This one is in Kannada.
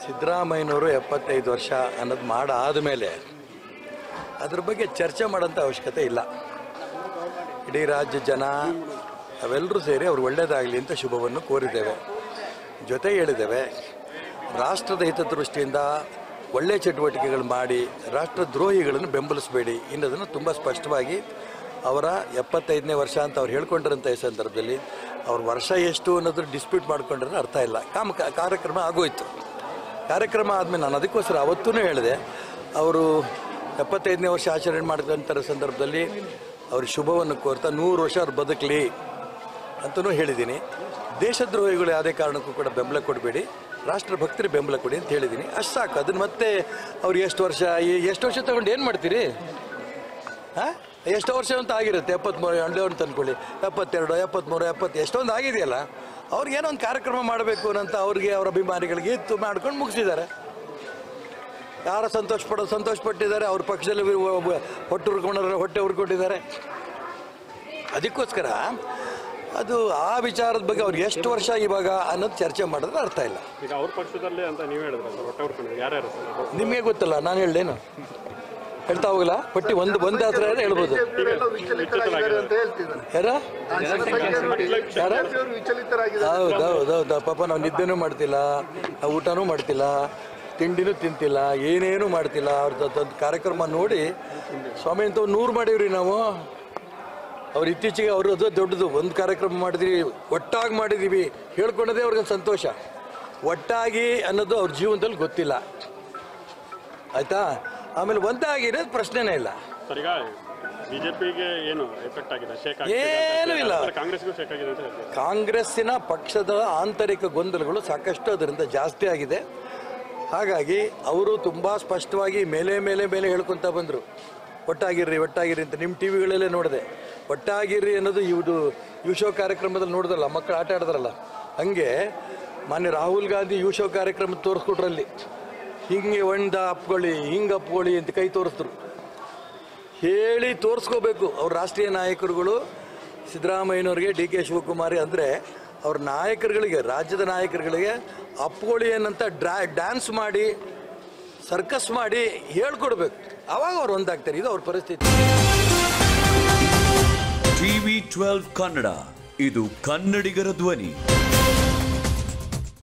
ಸಿದ್ದರಾಮಯ್ಯನವರು ಎಪ್ಪತ್ತೈದು ವರ್ಷ ಅನ್ನೋದು ಮಾಡಾದಮೇಲೆ ಅದ್ರ ಬಗ್ಗೆ ಚರ್ಚೆ ಮಾಡೋಂಥ ಅವಶ್ಯಕತೆ ಇಲ್ಲ ಇಡೀ ರಾಜ್ಯ ಜನ ಅವೆಲ್ಲರೂ ಸೇರಿ ಅವ್ರು ಒಳ್ಳೆಯದಾಗಲಿ ಅಂತ ಶುಭವನ್ನು ಕೋರಿದ್ದೇವೆ ಜೊತೆಗೆ ಹೇಳಿದ್ದೇವೆ ರಾಷ್ಟ್ರದ ಹಿತದೃಷ್ಟಿಯಿಂದ ಒಳ್ಳೆಯ ಚಟುವಟಿಕೆಗಳು ಮಾಡಿ ರಾಷ್ಟ್ರದ್ರೋಹಿಗಳನ್ನು ಬೆಂಬಲಿಸಬೇಡಿ ಅನ್ನೋದನ್ನು ತುಂಬ ಸ್ಪಷ್ಟವಾಗಿ ಅವರ ಎಪ್ಪತ್ತೈದನೇ ವರ್ಷ ಅಂತ ಅವ್ರು ಹೇಳ್ಕೊಂಡಿರೋಂಥ ಈ ಸಂದರ್ಭದಲ್ಲಿ ಅವ್ರ ವರ್ಷ ಎಷ್ಟು ಅನ್ನೋದ್ರ ಡಿಸ್ಪ್ಯೂಟ್ ಮಾಡ್ಕೊಂಡ್ರೆ ಅರ್ಥ ಇಲ್ಲ ಕಾಮ ಕಾರ್ಯಕ್ರಮ ಆಗೋಯ್ತು ಕಾರ್ಯಕ್ರಮ ಆದಮೇಲೆ ನಾನು ಅದಕ್ಕೋಸ್ಕರ ಅವತ್ತೂ ಹೇಳಿದೆ ಅವರು ಎಪ್ಪತ್ತೈದನೇ ವರ್ಷ ಆಚರಣೆ ಮಾಡಿದಂಥ ಸಂದರ್ಭದಲ್ಲಿ ಅವ್ರ ಶುಭವನ್ನು ಕೋರ್ತಾ ನೂರು ವರ್ಷ ಅವ್ರು ಬದುಕಲಿ ಅಂತಲೂ ಹೇಳಿದ್ದೀನಿ ದೇಶದ್ರೋಹಿಗಳು ಯಾವುದೇ ಕಾರಣಕ್ಕೂ ಕೂಡ ಬೆಂಬಲ ಕೊಡಬೇಡಿ ರಾಷ್ಟ್ರಭಕ್ತರಿಗೆ ಬೆಂಬಲ ಕೊಡಿ ಅಂತ ಹೇಳಿದ್ದೀನಿ ಅಷ್ಟು ಸಾಕು ಅದನ್ನು ಮತ್ತೆ ಅವ್ರು ಎಷ್ಟು ವರ್ಷ ಈ- ಎಷ್ಟು ವರ್ಷ ತಗೊಂಡು ಏನು ಮಾಡ್ತೀರಿ ಹಾಂ ಎಷ್ಟು ವರ್ಷ ಅಂತ ಆಗಿರುತ್ತೆ ಎಪ್ಪತ್ತ್ಮೂರು ಹಂಡ್ರೆ ಅಂತ ಅಂದ್ಕೊಳ್ಳಿ ಎಪ್ಪತ್ತೆರಡು ಎಪ್ಪತ್ತ್ಮೂರು ಎಪ್ಪತ್ತು ಎಷ್ಟೊಂದು ಆಗಿದೆಯಲ್ಲ ಅವ್ರಿಗೆ ಏನೋ ಒಂದು ಕಾರ್ಯಕ್ರಮ ಮಾಡಬೇಕು ಅಂತ ಅವ್ರಿಗೆ ಅವ್ರ ಅಭಿಮಾನಿಗಳಿಗೆ ಇತ್ತು ಮಾಡ್ಕೊಂಡು ಮುಗಿಸಿದ್ದಾರೆ ಯಾರು ಸಂತೋಷ ಪಡೋದು ಸಂತೋಷ ಪಟ್ಟಿದ್ದಾರೆ ಅವ್ರ ಪಕ್ಷದಲ್ಲಿ ಒ- ಒ- ಹೊಟ್ಟೆ ಹುರ್ಕೊಂಡ್ರೆ ಹೊಟ್ಟೆ ಹುರ್ಕೊಂಡಿದ್ದಾರೆ ಅದಕ್ಕೋಸ್ಕರ ಅದು ಆ ವಿಚಾರದ ಬಗ್ಗೆ ಅವ್ರು ಎಷ್ಟು ವರ್ಷ ಇವಾಗ ಅನ್ನೋದು ಚರ್ಚೆ ಮಾಡಿದ್ರೆ ಅರ್ಥ ಇಲ್ಲ ಈಗ ಅವ್ರ ಪಕ್ಷದಲ್ಲೇ ಅಂತ ನೀವು ಹೇಳಿದ್ರೆ ಸರ್ ಹೊಟ್ಟೆ ಹೊರ್ಕೊಂಡು ಯಾರ್ಯಾರು ಸರ್ ಅದು ನಿಮಗೆ ಗೊತ್ತಲ್ಲ ನಾನು ಹೇಳ್ದೇನು ಹೇಳ್ತಾ ಹೋಗಲ್ಲ ಪಟ್ಟಿ ಒಂದು ಒಂದು ಹತ್ರ ಹೇಳ್ಬೋದು ಎಲ್ಲೋ ವಿಚಲಿತರಾಗಿದ್ದಾರೆ ಅಂತ ಹೇಳ್ತಿದ್ದಾರೆ ಯಾರ ಯಾರ ಇವರು ವಿಚಲಿತರಾಗಿದ್ದಾರೆ ಹೌದು ಹೌದು ಹೌದು ಪಾಪ ನಾವು ನಿದ್ದೆನೂ ಮಾಡ್ತಿಲ್ಲ ನಾವು ಊಟನೂ ಮಾಡ್ತಿಲ್ಲ ತಿಂಡಿನೂ ತಿಂತಿಲ್ಲ ಏನೇನು ಮಾಡ್ತಿಲ್ಲ ಅವ್ರದ್ದು ಕಾರ್ಯಕ್ರಮ ನೋಡಿ ಸ್ವಾಮಿ ಅಂತ ನೂರು ಮಾಡೀವ್ರಿ ನಾವು ಅವ್ರು ಇತ್ತೀಚೆಗೆ ಅವರು ಅದು ದೊಡ್ಡದು ಒಂದು ಕಾರ್ಯಕ್ರಮ ಮಾಡಿದ್ವಿ ಒಟ್ಟಾಗಿ ಮಾಡಿದ್ದೀವಿ ಹೇಳ್ಕೊಂಡದೇ ಅವ್ರಿಗೆ ಸಂತೋಷ ಒಟ್ಟಾಗಿ ಅನ್ನೋದು ಅವ್ರ ಜೀವನದಲ್ಲಿ ಗೊತ್ತಿಲ್ಲ ಆಯ್ತಾ ಆಮೇಲೆ ಒಂದಾಗಿರೋದು ಪ್ರಶ್ನೆನೇ ಇಲ್ಲ ಸರ್ ಈಗ ಬಿಜೆಪಿಗೆ ಏನು ಎಫೆಕ್ಟ್ ಆಗಿದೆ ಶೇಕ್ ಏನೂ ಇಲ್ಲ. ಕಾಂಗ್ರೆಸ್ಗೂ ಶೇಕ್ ಆಗಿದೆ ಅಂತ ಹೇಳ್ತೀವಿ ಕಾಂಗ್ರೆಸ್ಸಿನ ಪಕ್ಷದ ಆಂತರಿಕ ಗೊಂದಲಗಳು ಸಾಕಷ್ಟು ಅದರಿಂದ ಜಾಸ್ತಿ ಆಗಿದೆ ಹಾಗಾಗಿ ಅವರು ತುಂಬ ಸ್ಪಷ್ಟವಾಗಿ ಮೇಲೆ ಮೇಲೆ ಮೇಲೆ ಹೇಳ್ಕೊತ ಬಂದರು ಒಟ್ಟಾಗಿರ್ರಿ ಒಟ್ಟಾಗಿರ್ರಿ ಅಂತ ನಿಮ್ಮ ಟಿ ವಿಗಳಲ್ಲೇ ನೋಡಿದೆ ಒಟ್ಟಾಗಿರ್ರಿ ಅನ್ನೋದು ಇವುದು ಯು ಶೋ ಕಾರ್ಯಕ್ರಮದಲ್ಲಿ ನೋಡಿದ್ರಲ್ಲ ಮಕ್ಕಳು ಆಟ ಆಡಿದ್ರಲ್ಲ ಹಂಗೆ ಮಾನ್ಯ ರಾಹುಲ್ ಗಾಂಧಿ ಯು ಶೋ ಕಾರ್ಯಕ್ರಮ ತೋರಿಸ್ಕೊಟ್ರಲ್ಲಿ ಹಿಂಗೆ ಒಂದ ಅಪ್ಕೊಳ್ಳಿ ಹಿಂಗೆ ಅಪ್ಕೊಳ್ಳಿ ಅಂತ ಕೈ ತೋರಿಸಿದ್ರು ಹೇಳಿ ತೋರಿಸ್ಕೋಬೇಕು ಅವ್ರ ರಾಷ್ಟ್ರೀಯ ನಾಯಕರುಗಳು ಸಿದ್ದರಾಮಯ್ಯನವ್ರಿಗೆ ಡಿ ಕೆ ಶಿವಕುಮಾರಿ ಅಂದರೆ ಅವ್ರ ನಾಯಕರುಗಳಿಗೆ ರಾಜ್ಯದ ನಾಯಕರುಗಳಿಗೆ ಅಪ್ಕೊಳ್ಳಿ ಏನಂತ ಡ್ರಾ ಡ್ಯಾನ್ಸ್ ಮಾಡಿ ಸರ್ಕಸ್ ಮಾಡಿ ಹೇಳ್ಕೊಡ್ಬೇಕು ಅವಾಗ ಅವ್ರು ಒಂದಾಗ್ತಾರೆ ಇದು ಅವ್ರ ಪರಿಸ್ಥಿತಿ ಟಿವಿ ಟ್ವೆಲ್ವ್ ಕನ್ನಡ ಇದು ಕನ್ನಡಿಗರ ಧ್ವನಿ